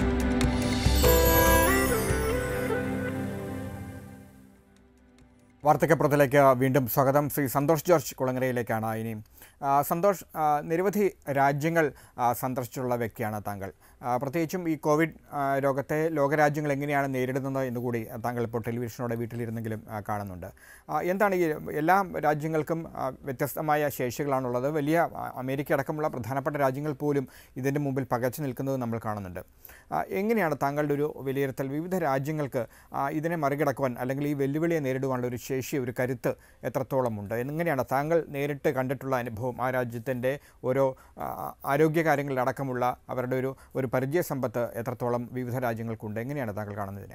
വാർത്തക്കപ്പുറത്തിലേക്ക് വീണ്ടും സ്വാഗതം ശ്രീ സന്തോഷ് ജോർജ് കുളങ്ങരയിലേക്കാണ് ഇനി ആ, സന്തോഷ് ആ, നിരവധി രാജ്യങ്ങൾ ആ, സന്ദർശിച്ചിട്ടുള്ള വ്യക്തിയാണ് താങ്കൾ ആ, പ്രത്യേകിച്ചും ഈ കോവിഡ് ആ, രോഗത്തെ ലോകരാജ്യങ്ങൾ എങ്ങനെയാണ് നേരിടുന്നത് എന്നുകൂടി താങ്കൾ ഇപ്പോൾ ടെലിവിഷനോടെ വീട്ടിലിരുന്നെങ്കിലും ആ, കാണുന്നുണ്ട് ആ, എന്താണ് ഈ എല്ലാ രാജ്യങ്ങൾക്കും ആ, വ്യത്യസ്തമായ ശേഷികളാണുള്ളത് വലിയ ആ, അമേരിക്ക അടക്കമുള്ള പ്രധാനപ്പെട്ട രാജ്യങ്ങൾ പോലും ഇതിൻ്റെ മുമ്പിൽ പകച്ചു നിൽക്കുന്നത് നമ്മൾ കാണുന്നുണ്ട് ആ, എങ്ങനെയാണ് താങ്കളുടെ ഒരു വിലയിരുത്തൽ വിവിധ രാജ്യങ്ങൾക്ക് ആ, ഇതിനെ മറികടക്കുവാൻ അല്ലെങ്കിൽ ഈ വെല്ലുവിളിയെ നേരിടുവാനുള്ള ഒരു ശേഷി ഒരു കരുത്ത് എത്രത്തോളം ഉണ്ട് എങ്ങനെയാണ് താങ്കൾ നേരിട്ട് കണ്ടിട്ടുള്ള അനുഭവം ആ രാജ്യത്തിൻ്റെ ഓരോ ആ, ആരോഗ്യകാര്യങ്ങളിലടക്കമുള്ള അവരുടെ ഒരു ഒരു പരിചയ സമ്പത്ത് എത്രത്തോളം വിവിധ രാജ്യങ്ങൾക്കുണ്ട് എങ്ങനെയാണ് താങ്കൾ കാണുന്നതിനെ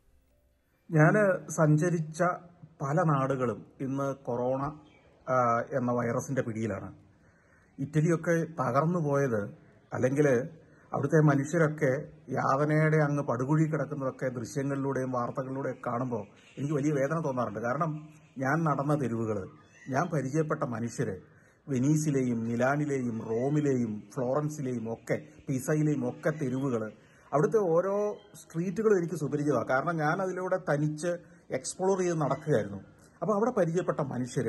ഞാൻ സഞ്ചരിച്ച പല നാടുകളും ഇന്ന് കൊറോണ ആ, എന്ന വൈറസിന്റെ പിടിയിലാണ് ഇറ്റലിയൊക്കെ തകർന്നു പോയത് അല്ലെങ്കിൽ അവിടുത്തെ മനുഷ്യരൊക്കെ യാതനയുടെ അങ്ങ് പടുകുഴി കിടക്കുന്നതൊക്കെ ദൃശ്യങ്ങളിലൂടെയും വാർത്തകളിലൂടെയും കാണുമ്പോൾ എനിക്ക് വലിയ വേദന തോന്നാറുണ്ട് കാരണം ഞാൻ നടന്ന തെരുവുകൾ ഞാൻ പരിചയപ്പെട്ട മനുഷ്യർ വെനീസിലെയും മിലാനിലെയും റോമിലെയും ഫ്ലോറൻസിലെയും ഒക്കെ പിസയിലെയും ഒക്കെ തെരുവുകൾ അവിടുത്തെ ഓരോ സ്ട്രീറ്റുകളും എനിക്ക് സുപരിചിതമാണ് കാരണം ഞാൻ അതിലൂടെ തനിച്ച് എക്സ്പ്ലോർ ചെയ്ത് നടക്കുകയായിരുന്നു അപ്പോൾ അവിടെ പരിചയപ്പെട്ട മനുഷ്യർ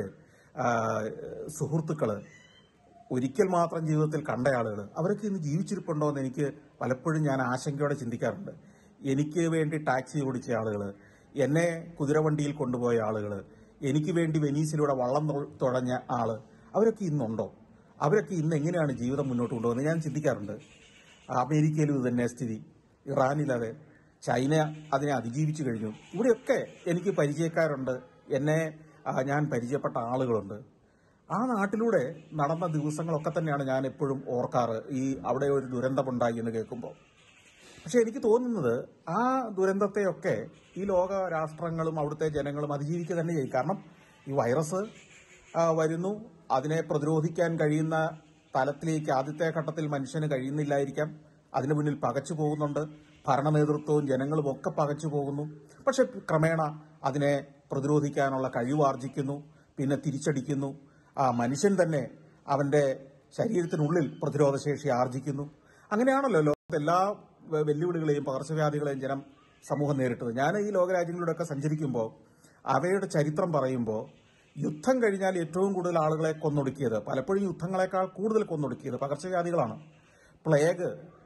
സുഹൃത്തുക്കൾ ഒരിക്കൽ മാത്രം ജീവിതത്തിൽ കണ്ട ആളുകൾ അവരൊക്കെ ഇന്ന് ജീവിച്ചിരിപ്പുണ്ടോ എന്ന് എനിക്ക് പലപ്പോഴും ഞാൻ ആശങ്കയോടെ ചിന്തിക്കാറുണ്ട് എനിക്ക് വേണ്ടി ടാക്സി ഓടിച്ച ആളുകൾ എന്നെ കുതിരവണ്ടിയിൽ കൊണ്ടുപോയ ആളുകൾ എനിക്ക് വേണ്ടി വെനീസിലൂടെ വള്ളം തൊ- തുഴഞ്ഞ ആള് അവരൊക്കെ ഇന്നുണ്ടോ അവരൊക്കെ ഇന്ന് എങ്ങനെയാണ് ജീവിതം മുന്നോട്ട് കൊണ്ടുപോകുന്നത് ഞാൻ ചിന്തിക്കാറുണ്ട് അമേരിക്കയിലും ഇത് തന്നെ സ്ഥിതി ഇറാനിലതെ ചൈന അതിനെ അതിജീവിച്ചു കഴിഞ്ഞു ഇവിടെയൊക്കെ എനിക്ക് പരിചയക്കാരുണ്ട് എന്നെ ആ, ഞാൻ പരിചയപ്പെട്ട ആളുകളുണ്ട് ആ നാട്ടിലൂടെ നടന്ന ദിവസങ്ങളൊക്കെ തന്നെയാണ് ഞാൻ എപ്പോഴും ഓർക്കാറ് ഈ അവിടെ ഒരു ദുരന്തമുണ്ടായി എന്ന് കേൾക്കുമ്പോൾ പക്ഷെ എനിക്ക് തോന്നുന്നത് ആ ദുരന്തത്തെയൊക്കെ ഈ ലോക രാഷ്ട്രങ്ങളും അവിടുത്തെ ജനങ്ങളും അതിജീവിക്കുക തന്നെ ചെയ്യും കാരണം ഈ വൈറസ് ആ, വരുന്നു അതിനെ പ്രതിരോധിക്കാൻ കഴിയുന്ന തലത്തിലേക്ക് ആദ്യത്തെ ഘട്ടത്തിൽ മനുഷ്യന് കഴിയുന്നില്ലായിരിക്കാം അതിനു മുന്നിൽ പകച്ചു പോകുന്നുണ്ട് ഭരണ നേതൃത്വവും ജനങ്ങളും ഒക്കെ പകച്ചു പോകുന്നു പക്ഷെ ക്രമേണ അതിനെ പ്രതിരോധിക്കാനുള്ള കഴിവാർജിക്കുന്നു പിന്നെ തിരിച്ചടിക്കുന്നു ആ മനുഷ്യൻ തന്നെ അവന്റെ ശരീരത്തിനുള്ളിൽ പ്രതിരോധശേഷി ആർജിക്കുന്നു അങ്ങനെയാണല്ലോ ലോകത്തെ എല്ലാ വെ- വെല്ലുവിളികളെയും പകർച്ചവ്യാധികളെയും ജനം സമൂഹം നേരിട്ടത് ഞാൻ ഈ ലോകരാജ്യങ്ങളിലൂടെയൊക്കെ സഞ്ചരിക്കുമ്പോൾ അവയുടെ ചരിത്രം പറയുമ്പോൾ യുദ്ധം കഴിഞ്ഞാൽ ഏറ്റവും കൂടുതൽ ആളുകളെ കൊന്നൊടുക്കിയത് പലപ്പോഴും യുദ്ധങ്ങളെക്കാൾ കൂടുതൽ കൊന്നൊടുക്കിയത് പകർച്ചവ്യാധികളാണ് പ്ലേഗ്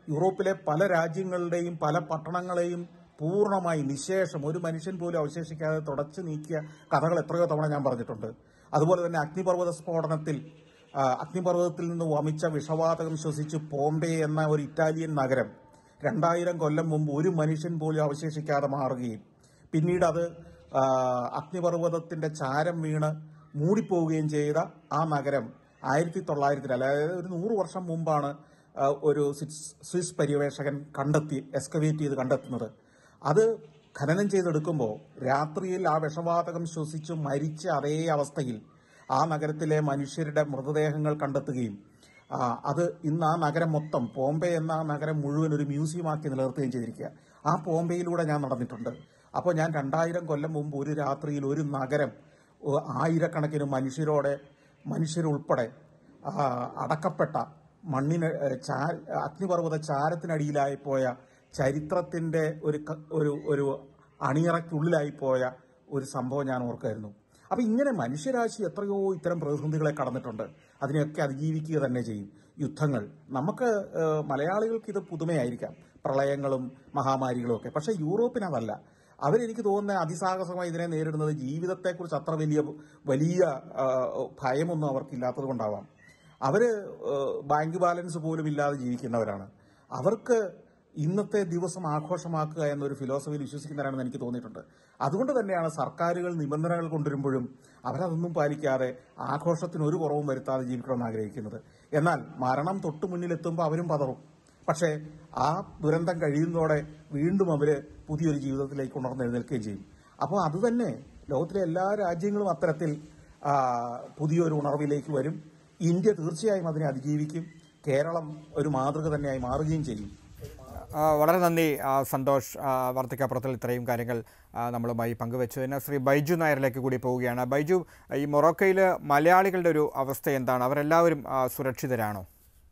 യൂറോപ്പിലെ പല രാജ്യങ്ങളുടെയും പല പട്ടണങ്ങളെയും പൂർണ്ണമായി നിശേഷം ഒരു മനുഷ്യൻ പോലും അവശേഷിക്കാതെ തുടച്ചു നീക്കിയ കഥകൾ എത്രയോ തവണ ഞാൻ പറഞ്ഞിട്ടുണ്ട് അതുപോലെ തന്നെ അഗ്നിപർവ്വത സ്ഫോടനത്തിൽ ആ, അഗ്നിപർവ്വതത്തിൽ നിന്ന് വമിച്ച വിഷവാതകം ശ്വസിച്ച് പോംബെ എന്ന ഒരു ഇറ്റാലിയൻ നഗരം രണ്ടായിരം കൊല്ലം മുമ്പ് ഒരു മനുഷ്യൻ പോലും അവശേഷിക്കാതെ മാറുകയും പിന്നീട് അത് ആ, അഗ്നിപർവ്വതത്തിന്റെ ചാരം വീണ് മൂടിപ്പോവുകയും ചെയ്ത ആ നഗരം ആയിരത്തി തൊള്ളായിരത്തിൽ അതായത് ഒരു നൂറ് വർഷം മുമ്പാണ് ആ, ഒരു സ്വിസ് സ്വിസ് പര്യവേഷകൻ കണ്ടെത്തി എക്സ്കവേറ്റ് ചെയ്ത് കണ്ടെത്തുന്നത് അത് ഖനനം ചെയ്തെടുക്കുമ്പോൾ രാത്രിയിൽ ആ വിഷവാതകം ശ്വസിച്ച് മരിച്ച അതേ അവസ്ഥയിൽ ആ നഗരത്തിലെ മനുഷ്യരുടെ മൃതദേഹങ്ങൾ കണ്ടെത്തുകയും ആ, അത് ഇന്ന് ആ നഗരം മൊത്തം ബോംബെ എന്ന ആ നഗരം മുഴുവൻ ഒരു മ്യൂസിയമാക്കി നിലനിർത്തുകയും ചെയ്തിരിക്കുക ആ ബോംബെയിലൂടെ ഞാൻ നടന്നിട്ടുണ്ട് അപ്പോൾ ഞാൻ രണ്ടായിരം കൊല്ലം മുമ്പ് ഒരു രാത്രിയിൽ ഒരു നഗരം ഓ, ആയിരക്കണക്കിന് മനുഷ്യരോടെ മനുഷ്യരുൾപ്പെടെ ആ, അടക്കപ്പെട്ട മണ്ണിന് ഏ, ചാ അഗ്നിപർവ്വത ചാരത്തിനടിയിലായി പോയ ചരിത്രത്തിന്റെ ഒരു ക- ഒരു ഒരു അണിയറയ്ക്കുള്ളിലായി പോയ ഒരു സംഭവം ഞാൻ ഓർക്കായിരുന്നു അപ്പൊ ഇങ്ങനെ മനുഷ്യരാശി എത്രയോ ഇത്തരം പ്രതിസന്ധികളെ കടന്നിട്ടുണ്ട് അതിനെയൊക്കെ അതിജീവിക്കുക തന്നെ ചെയ്യും യുദ്ധങ്ങൾ നമുക്ക് ഏഹ്, മലയാളികൾക്ക് ഇത് പുതുമയായിരിക്കാം പ്രളയങ്ങളും മഹാമാരികളും ഒക്കെ പക്ഷെ യൂറോപ്പിന് അതല്ല അവരെനിക്ക് തോന്നുന്ന അതിസാഹസമായി ഇതിനെ നേരിടുന്നത് ജീവിതത്തെക്കുറിച്ച് അത്ര വലിയ വലിയ ആ, ഭയമൊന്നും അവർക്കില്ലാത്തത് കൊണ്ടാവാം അവര് ഏഹ്, ബാങ്ക് ബാലൻസ് പോലും ഇല്ലാതെ ജീവിക്കുന്നവരാണ് അവർക്ക് ഇന്നത്തെ ദിവസം ആഘോഷമാക്കുക എന്നൊരു ഫിലോസഫിയിൽ വിശ്വസിക്കുന്നവരാണെന്ന് എനിക്ക് തോന്നിയിട്ടുണ്ട് അതുകൊണ്ട് തന്നെയാണ് സർക്കാരുകൾ നിബന്ധനകൾ കൊണ്ടുവരുമ്പോഴും അവരതൊന്നും പാലിക്കാതെ ആഘോഷത്തിന് ഒരു കുറവും വരുത്താതെ ജീവിക്കണമെന്ന് ആഗ്രഹിക്കുന്നത് എന്നാൽ മരണം തൊട്ടു മുന്നിലെത്തുമ്പോൾ അവരും പതറും പക്ഷേ ആ ദുരന്തം കഴിയുന്നതോടെ വീണ്ടും അവര് പുതിയൊരു ജീവിതത്തിലേക്ക് ഉണർന്നെഴുന്നേൽക്കുകയും ചെയ്യും അപ്പോൾ അതുതന്നെ ലോകത്തിലെ എല്ലാ രാജ്യങ്ങളും അത്തരത്തിൽ ആ, പുതിയൊരു ഉണർവിലേക്ക് വരും ഇന്ത്യ തീർച്ചയായും അതിനെ അതിജീവിക്കും കേരളം ഒരു മാതൃക തന്നെയായി മാറുകയും ചെയ്യും ആ, വളരെ നന്ദി ആ, സന്തോഷ് ആ, വാർത്തയ്ക്കപ്പുറത്തിൽ ഇത്രയും കാര്യങ്ങൾ ആ, നമ്മളുമായി പങ്കുവച്ചതിന് ശ്രീ ബൈജു നായരിലേക്ക് കൂടി പോവുകയാണ് ബൈജു ഈ മൊറോക്കയിൽ മലയാളികളുടെ ഒരു അവസ്ഥ എന്താണ് അവരെല്ലാവരും ആ, സുരക്ഷിതരാണോ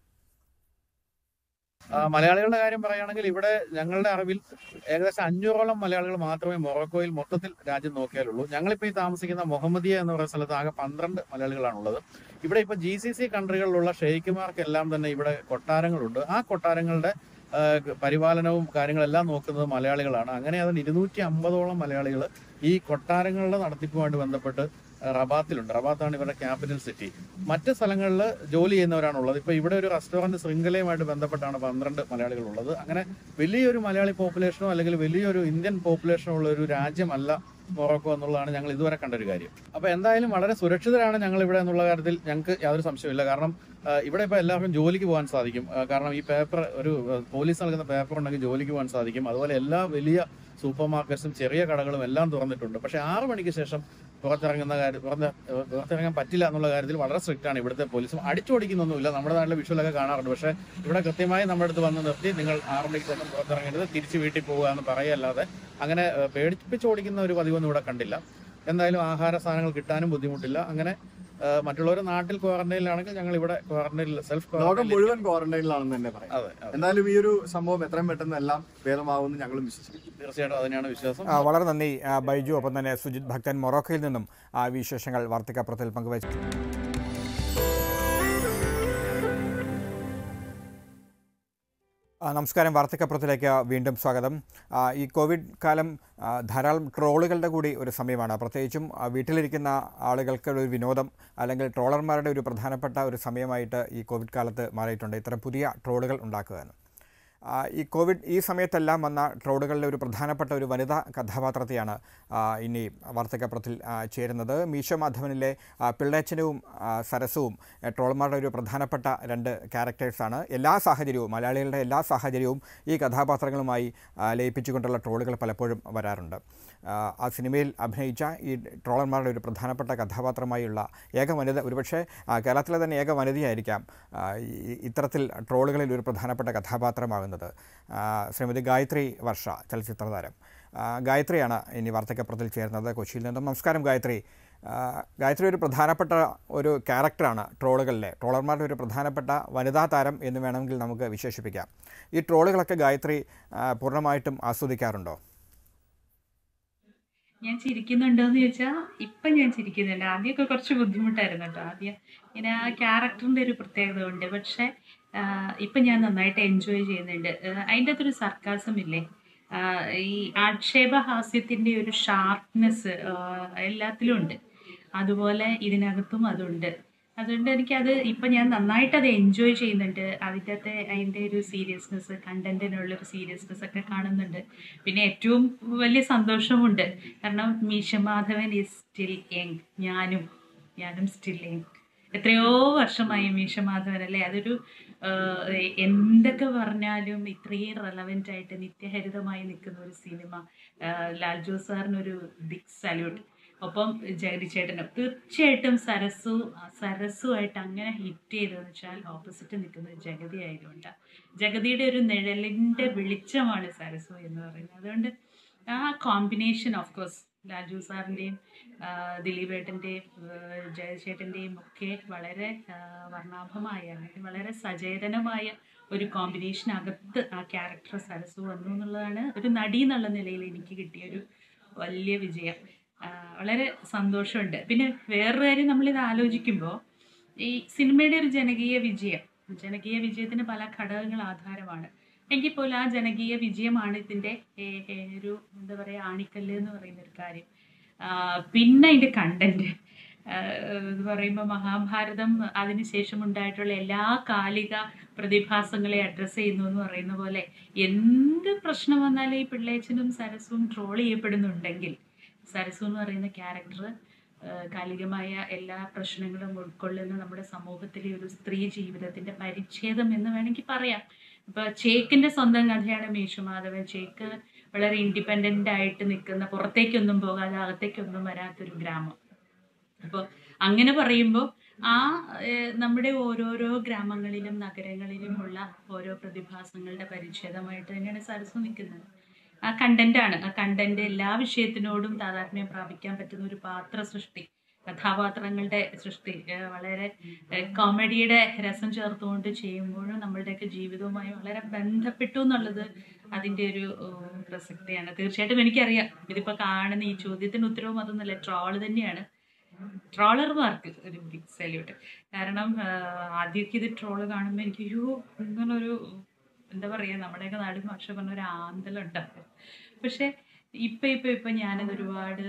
ആ, മലയാളികളുടെ കാര്യം പറയുകയാണെങ്കിൽ ഇവിടെ ഞങ്ങളുടെ അറിവിൽ ഏകദേശം അഞ്ഞൂറോളം മലയാളികൾ മാത്രമേ മൊറോക്കോയിൽ മൊത്തത്തിൽ രാജ്യം നോക്കിയാലുള്ളൂ ഞങ്ങളിപ്പോൾ ഈ താമസിക്കുന്ന മുഹമ്മദിയ എന്ന് പറയുന്ന സ്ഥലത്ത് ആകെ പന്ത്രണ്ട് മലയാളികളാണുള്ളത് ഇവിടെ ഇപ്പോൾ ജി സി സി കൺട്രികളിലുള്ള ഷെയ്ഖുമാർക്കെല്ലാം തന്നെ ഇവിടെ കൊട്ടാരങ്ങളുണ്ട് ആ കൊട്ടാരങ്ങളുടെ ആ, പരിപാലനവും കാര്യങ്ങളെല്ലാം നോക്കുന്നത് മലയാളികളാണ് അങ്ങനെ അതിന് ഇരുന്നൂറ്റി അമ്പതോളം മലയാളികൾ ഈ കൊട്ടാരങ്ങളുടെ നടത്തിപ്പുമായിട്ട് ബന്ധപ്പെട്ട് റബാത്തിലുണ്ട് റബാത്താണ് ഇവരുടെ ക്യാപിറ്റൽ സിറ്റി മറ്റ് സ്ഥലങ്ങളിൽ ജോലി ചെയ്യുന്നവരാണുള്ളത് ഇപ്പൊ ഇവിടെ ഒരു റെസ്റ്റോറന്റ് ശൃംഖലയുമായിട്ട് ബന്ധപ്പെട്ടാണ് പന്ത്രണ്ട് മലയാളികൾ ഉള്ളത് അങ്ങനെ വലിയൊരു മലയാളി പോപ്പുലേഷനോ അല്ലെങ്കിൽ വലിയൊരു ഇന്ത്യൻ പോപ്പുലേഷനോ ഉള്ള ഒരു രാജ്യമല്ല മൊറോക്കോ എന്നുള്ളതാണ് ഞങ്ങൾ ഇതുവരെ കണ്ടൊരു കാര്യം അപ്പൊ എന്തായാലും വളരെ സുരക്ഷിതരാണ് ഞങ്ങൾ ഇവിടെ എന്നുള്ള കാര്യത്തിൽ ഞങ്ങൾക്ക് യാതൊരു സംശയമില്ല കാരണം ആ, ഇവിടെ ഇപ്പോൾ എല്ലാവർക്കും ജോലിക്ക് പോകാൻ സാധിക്കും ആ, കാരണം ഈ പേപ്പർ ഒരു ആ, പോലീസ് നൽകുന്ന പേപ്പർ ഉണ്ടെങ്കിൽ ജോലിക്ക് പോകാൻ സാധിക്കും അതുപോലെ എല്ലാ വലിയ സൂപ്പർ മാർക്കറ്റ്സും ചെറിയ കടകളും എല്ലാം തുറന്നിട്ടുണ്ട് പക്ഷേ ആറ് മണിക്ക് ശേഷം പുറത്തിറങ്ങുന്ന കാര്യം പുറത്ത് പുറത്തിറങ്ങാൻ പറ്റില്ല എന്നുള്ള കാര്യത്തിൽ വളരെ സ്ട്രിക്റ്റ് ആണ് ഇവിടുത്തെ പോലീസും അടിച്ചോടിക്കുന്നൊന്നുമില്ല നമ്മുടെ നാട്ടിലെ വിഷ്വലൊക്കെ കാണാറുണ്ട് പക്ഷേ ഇവിടെ കൃത്യമായി നമ്മുടെ അടുത്ത് വന്ന് നിർത്തി നിങ്ങൾ ആറ് മണിക്ക് ശേഷം പുറത്തിറങ്ങേണ്ടത് തിരിച്ച് വീട്ടിൽ പോകുക എന്ന് പറയല്ലാതെ അങ്ങനെ ഏഹ്, പേടിപ്പിച്ച് ഓടിക്കുന്ന ഒരു പതിവൊന്നും ഇവിടെ കണ്ടില്ല എന്തായാലും ആഹാര സാധനങ്ങൾ കിട്ടാനും ബുദ്ധിമുട്ടില്ല അങ്ങനെ ഏഹ്, മറ്റുള്ളവർ നാട്ടിൽ ക്വാറന്റൈനിലാണെങ്കിൽ ഞങ്ങൾ ഇവിടെ ക്വാറന്റൈനിൽ സെൽഫ് ലോകം ക്വാറന്റൈനിൽ മുഴുവൻ ക്വാറന്റൈനിലാണെന്ന് തന്നെ പറയാം അതെ അതെ എന്നാലും ഈ ഒരു സംഭവം എത്രയും പെട്ടെന്ന് എല്ലാം ഭേദമാവുമെന്ന് ഞങ്ങളും വിശ്വസിക്കുന്നു തീർച്ചയായിട്ടും അതിനാണ് വിശ്വാസം ആ, വളരെ നന്ദി ആ, ബൈജു ഒപ്പം തന്നെ സുജിത് ഭക്തൻ മൊറോക്കയിൽ നിന്നും ആ വിശേഷങ്ങൾ വാർത്തയ്ക്കപ്പുറത്തിൽ പങ്കുവച്ചു ആ, നമസ്കാരം വാർത്തയ്ക്കപ്പുറത്തിലേക്ക് വീണ്ടും സ്വാഗതം ആ, ഈ കോവിഡ് കാലം ആ, ധാരാളം ട്രോളുകളുടെ കൂടി ഒരു സമയമാണ് പ്രത്യേകിച്ചും ആ, വീട്ടിലിരിക്കുന്ന ആളുകൾക്ക് ഒരു വിനോദം അല്ലെങ്കിൽ ട്രോളർമാരുടെ ഒരു പ്രധാനപ്പെട്ട ഒരു സമയമായിട്ട് ഈ കോവിഡ് കാലത്ത് മാറിയിട്ടുണ്ട് ഇത്തരം പുതിയ ട്രോളുകൾ ഉണ്ടാക്കുക എന്ന് ആ, ഈ കോവിഡ് ഈ സമയത്തെല്ലാം വന്ന ട്രോളുകളിലെ ഒരു പ്രധാനപ്പെട്ട ഒരു വനിതാ കഥാപാത്രത്തെയാണ് ആ, ഇനി വാർത്തക്കപ്പുറത്തിൽ ആ, ചേരുന്നത് മീശോ മാധവനിലെ ആ, പിള്ളേച്ചനവും ആ, സരസവും ആ, ട്രോളന്മാരുടെ ഒരു പ്രധാനപ്പെട്ട രണ്ട് ക്യാരക്ടേഴ്സാണ് എല്ലാ സാഹചര്യവും മലയാളികളുടെ എല്ലാ സാഹചര്യവും ഈ കഥാപാത്രങ്ങളുമായി ആ, ലയിപ്പിച്ചുകൊണ്ടുള്ള ട്രോളുകൾ പലപ്പോഴും വരാറുണ്ട് ആ, ആ സിനിമയിൽ അഭിനയിച്ച ഈ ട്രോളന്മാരുടെ ഒരു പ്രധാനപ്പെട്ട കഥാപാത്രമായുള്ള ഏക വനിത ഒരുപക്ഷെ ആ, കേരളത്തിലെ തന്നെ ഏക വനിതയായിരിക്കാം ആ, ഈ- ഇത്തരത്തിൽ ട്രോളുകളിൽ ഒരു പ്രധാനപ്പെട്ട കഥാപാത്രമാകുന്നത് ആ, ശ്രീമതി ഗായത്രി വർഷ ചലച്ചിത്ര താരം ആ, ഗായത്രിയാണ് ഇനി വാർത്തക്കപ്പുറത്തിൽ ചേർന്നത് കൊച്ചിയിൽ നിന്നും നമസ്കാരം ഗായത്രി ആ, ഗായത്രി ഒരു പ്രധാനപ്പെട്ട ഒരു ക്യാരക്ടറാണ് ട്രോളുകളിലെ ട്രോളർമാരുടെ ഒരു പ്രധാനപ്പെട്ട വനിതാ താരം എന്ന് വേണമെങ്കിൽ നമുക്ക് വിശേഷിപ്പിക്കാം ഈ ട്രോളുകളൊക്കെ ഗായത്രി ആ, പൂർണ്ണമായിട്ടും ആസ്വദിക്കാറുണ്ടോ ഞാൻ ചിരിക്കുന്നുണ്ടോന്ന് ചോദിച്ചാൽ ഇപ്പം ഞാൻ ചിരിക്കുന്നില്ല ആദ്യമൊക്കെ കുറച്ച് ബുദ്ധിമുട്ടായിരുന്നു കേട്ടോ ആദ്യം ഇങ്ങനെ ആ ക്യാരക്ടറിൻ്റെ ഒരു പ്രത്യേകത ഉണ്ട് പക്ഷെ ആഹ് ഇപ്പം ഞാൻ നന്നായിട്ട് എൻജോയ് ചെയ്യുന്നുണ്ട് ആഹ് അതിൻ്റെ അകത്തൊരു സർക്കാസം ഇല്ലേ ആഹ് ഈ ആക്ഷേപഹാസ്യത്തിൻ്റെ ഒരു ഷാർപ്നെസ് എല്ലാത്തിലും ഉണ്ട് അതുപോലെ ഇതിനകത്തും അതുണ്ട് അതുകൊണ്ട് എനിക്കത് ഇപ്പം ഞാൻ നന്നായിട്ട് അത് എൻജോയ് ചെയ്യുന്നുണ്ട് അതിൻ്റെ അകത്തെ അതിൻ്റെ ഒരു സീരിയസ്നെസ് കണ്ടന്റിനുള്ളൊരു സീരിയസ്നെസ് ഒക്കെ കാണുന്നുണ്ട് പിന്നെ ഏറ്റവും വലിയ സന്തോഷമുണ്ട് കാരണം മീശമാധവൻ ഈസ് സ്റ്റിൽ യങ് ഞാനും ഞാനും സ്റ്റിൽ യങ് എത്രയോ വർഷമായി മീശമാധവൻ അല്ലേ അതൊരു ആഹ്, എന്തൊക്കെ പറഞ്ഞാലും ഇത്രയും റെലവെൻ്റ് ആയിട്ട് നിത്യഹരിതമായി നിൽക്കുന്ന ഒരു സിനിമ ആഹ്, ലാൽ ജോസ് സാറിനൊരു ബിഗ് സല്യൂട്ട് ഒപ്പം ജഗതി ചേട്ടനും തീർച്ചയായിട്ടും സരസു സരസുമായിട്ട് അങ്ങനെ ഹിറ്റ് ചെയ്തതെന്ന് വെച്ചാൽ ഓപ്പോസിറ്റ് നിൽക്കുന്നത് ജഗതി ആയതുകൊണ്ടാണ് ജഗതിയുടെ ഒരു നിഴലിൻ്റെ വെളിച്ചമാണ് സരസു എന്ന് പറയുന്നത് അതുകൊണ്ട് ആ കോമ്പിനേഷൻ ഓഫ് കോഴ്സ് ലാജു സാറിൻ്റെയും ദിലീപേട്ടൻ്റെയും ജയചേട്ടൻ്റെയും ഒക്കെ വളരെ ആ, വർണ്ണാഭമായ അല്ലെങ്കിൽ വളരെ സചേതനമായ ഒരു കോമ്പിനേഷൻ അകത്ത് ആ ക്യാരക്ടർ സരസു വന്നു എന്നുള്ളതാണ് ഒരു നടി എന്നുള്ള നിലയിൽ എനിക്ക് കിട്ടിയ ഒരു വലിയ വിജയം ആ, വളരെ സന്തോഷമുണ്ട് പിന്നെ വേറൊരു കാര്യം നമ്മളിത് ആലോചിക്കുമ്പോൾ ഈ സിനിമയുടെ ഒരു ജനകീയ വിജയം ജനകീയ വിജയത്തിന് പല ഘടകങ്ങൾ ആധാരമാണ് എങ്കിൽ പോലും ആ ജനകീയ വിജയമാണ് ഇതിൻ്റെ ഏ- ഏ- ഒരു എന്താ പറയുക ആണിക്കല്ല് എന്ന് പറയുന്ന ഒരു കാര്യം ആ, പിന്നെ അതിൻ്റെ കണ്ടന്റ് എന്ന് പറയുമ്പോൾ മഹാഭാരതം അതിനുശേഷം ഉണ്ടായിട്ടുള്ള എല്ലാ കാലിക പ്രതിഭാസങ്ങളെ അഡ്രസ്സ് ചെയ്യുന്നു എന്ന് പറയുന്ന പോലെ എന്ത് പ്രശ്നം വന്നാലും ഈ പിള്ളേച്ചനും സരസും ട്രോൾ ചെയ്യപ്പെടുന്നുണ്ടെങ്കിൽ സരസു എന്ന് പറയുന്ന ക്യാരക്ടർ കാലികമായ എല്ലാ പ്രശ്നങ്ങളും ഉൾക്കൊള്ളുന്ന നമ്മുടെ സമൂഹത്തിലെ ഒരു സ്ത്രീ ജീവിതത്തിന്റെ പരിച്ഛേദം എന്ന് വേണമെങ്കിൽ പറയാം ഇപ്പൊ ചേക്കിന്റെ സ്വന്തം കഥയാണ് മീശുമാധവൻ ചേക്ക് വളരെ ഇൻഡിപെൻഡന്റ് ആയിട്ട് നിൽക്കുന്ന പുറത്തേക്കൊന്നും പോകാതെ അകത്തേക്കൊന്നും വരാത്തൊരു ഗ്രാമം അപ്പോൾ അങ്ങനെ പറയുമ്പോൾ ആ ഏഹ്, നമ്മുടെ ഓരോരോ ഗ്രാമങ്ങളിലും നഗരങ്ങളിലുമുള്ള ഓരോ പ്രതിഭാസങ്ങളുടെ പരിച്ഛേദമായിട്ട് തന്നെയാണ് സരസ് നിൽക്കുന്നത് ആ കണ്ടന്റാണ് ആ കണ്ടന്റ് എല്ലാ വിഷയത്തിനോടും താതാത്മ്യം പ്രാപിക്കാൻ പറ്റുന്ന ഒരു പാത്ര സൃഷ്ടി കഥാപാത്രങ്ങളുടെ സൃഷ്ടി ഏഹ്, വളരെ ഏഹ്, കോമഡിയുടെ രസം ചേർത്തുകൊണ്ട് ചെയ്യുമ്പോഴും നമ്മളുടെയൊക്കെ ജീവിതവുമായി വളരെ ബന്ധപ്പെട്ടു എന്നുള്ളത് അതിൻ്റെ ഒരു ഏഹ്, പ്രസക്തിയാണ് തീർച്ചയായിട്ടും എനിക്കറിയാം ഇതിപ്പോൾ കാണുന്ന ഈ ചോദ്യത്തിന് ഉത്തരവും അതൊന്നുമല്ല ട്രോള് തന്നെയാണ് ട്രോളർമാർക്ക് ഒരു ബിഗ് സല്യൂട്ട് കാരണം ആഹ്, ആദ്യമൊക്കെ ഇത് ട്രോള് കാണുമ്പോൾ എനിക്ക് അയ്യോ ഇങ്ങനൊരു എന്താ പറയുക നമ്മുടെയൊക്കെ നാട്ടിൽ ഭാഷ പറഞ്ഞ ഒരു ആന്തലുണ്ടാവും പക്ഷെ ഇപ്പൊ ഇപ്പൊ ഇപ്പൊ ഞാനത് ഒരുപാട്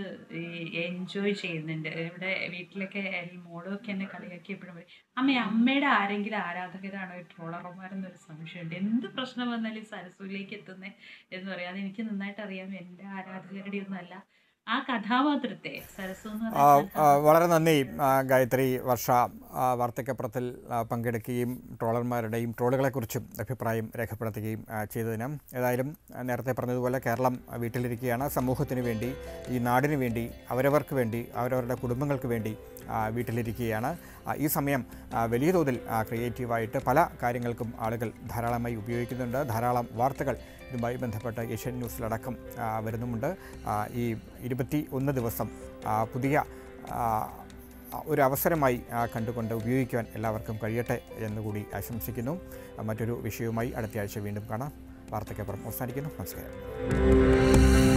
എൻജോയ് ചെയ്യുന്നുണ്ട് ഇവിടെ വീട്ടിലൊക്കെ മോളും ഒക്കെ എന്നെ കളിയാക്കി എപ്പോഴും പറയും അമ്മ അമ്മയുടെ ആരെങ്കിലും ആരാധകരാണോ ഈ ട്രോളർമാരെന്നൊരു സംശയമുണ്ട് എന്ത് പ്രശ്നം വന്നാലും സരസൂലേക്ക് എത്തുന്നത് എന്ന് പറയാം അത് എനിക്ക് നന്നായിട്ട് അറിയാം എൻ്റെ ആരാധകരുടെ ഒന്നല്ല ആ കഥാപാത്രത്തെ സരസു എന്ന് ആ, പറയുന്ന ആ, വളരെ നന്ദി ആ, ഗായത്രി വർഷ ആ, വാർത്തക്കപ്പുറത്തിൽ ആ, പങ്കെടുക്കുകയും ട്രോളർമാരുടെയും ട്രോളുകളെക്കുറിച്ചും അഭിപ്രായം രേഖപ്പെടുത്തുകയും ആ, ചെയ്തതിന് ഏതായാലും ആ, നേരത്തെ പറഞ്ഞതുപോലെ കേരളം ആ, വീട്ടിലിരിക്കുകയാണ് സമൂഹത്തിന് വേണ്ടി ഈ നാടിന് വേണ്ടി അവരവർക്ക് വേണ്ടി അവരവരുടെ കുടുംബങ്ങൾക്ക് വേണ്ടി ആ, വീട്ടിലിരിക്കുകയാണ് ആ, ഈ സമയം ആ, വലിയ തോതിൽ ആ, ക്രിയേറ്റീവായിട്ട് പല കാര്യങ്ങൾക്കും ആളുകൾ ധാരാളമായി ഉപയോഗിക്കുന്നുണ്ട് ധാരാളം വാർത്തകൾ ഇതുമായി ബന്ധപ്പെട്ട് ഏഷ്യൻ ന്യൂസിലടക്കം ആ, വരുന്നുമുണ്ട് ആ, ഈ ഇരുപത്തി ഒന്ന് ദിവസം ആ, പുതിയ ആ, ഒരു അവസരമായി ആ, കണ്ടുകൊണ്ട് ഉപയോഗിക്കുവാൻ എല്ലാവർക്കും കഴിയട്ടെ എന്നുകൂടി ആശംസിക്കുന്നു ആ, മറ്റൊരു വിഷയവുമായി അടുത്ത ആഴ്ച വീണ്ടും കാണാം വാർത്തയ്ക്കപ്പുറം അവസാനിക്കുന്നു നമസ്കാരം